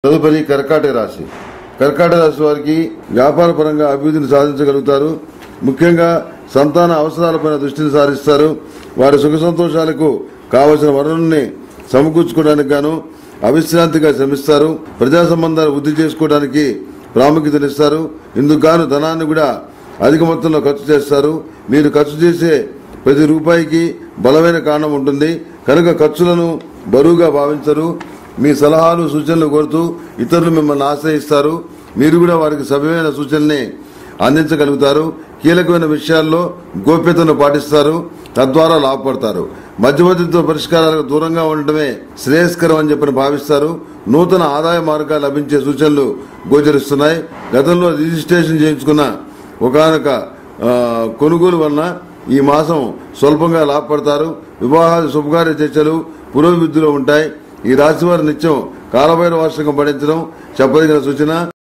తదుపరి కర్కాటక రాశి కర్కాటక రాశి వారికి వ్యాపార పరంగా అభివృద్ధిని సాధించగలుగుతారు ముఖ్యంగా సంతాన అవసరాలపైన దృష్టిని సారిస్తారు వారి సుఖ సంతోషాలకు కావలసిన వనరుల్ని సమకూర్చుకోవడానికి గాను అవిశ్రాంతిగా శ్రమిస్తారు ప్రజా సంబంధాలు వృద్ధి చేసుకోవడానికి ప్రాముఖ్యతనిస్తారు ఇందుకు గాను ధనాన్ని కూడా అధిక మొత్తంలో ఖర్చు చేస్తారు మీరు ఖర్చు చేసే ప్రతి రూపాయికి బలమైన కారణం ఉంటుంది కనుక ఖర్చులను బరువుగా భావించరు మీ సలహాలు సూచనలు కోరుతూ ఇతరులు మిమ్మల్ని ఆశ్రయిస్తారు మీరు కూడా వారికి సభ్యమైన సూచనల్ని అందించగలుగుతారు కీలకమైన విషయాల్లో గోప్యతను పాటిస్తారు తద్వారా లాభపడతారు మధ్యవర్తిత్వ పరిష్కారాలకు దూరంగా ఉండటమే శ్రేయస్కరం అని చెప్పని భావిస్తారు నూతన ఆదాయ మార్గాలు లభించే సూచనలు గోచరిస్తున్నాయి గతంలో రిజిస్ట్రేషన్ చేయించుకున్న ఒకనొక కొనుగోలు వలన ఈ మాసం స్వల్పంగా లాభపడతారు వివాహాది శుభకార్య చర్చలు పురోభివృద్ధిలో ఉంటాయి ఈ రాశి వారి నిత్యం కాలభైర వార్షికం పఠించడం చెప్పదగిన సూచన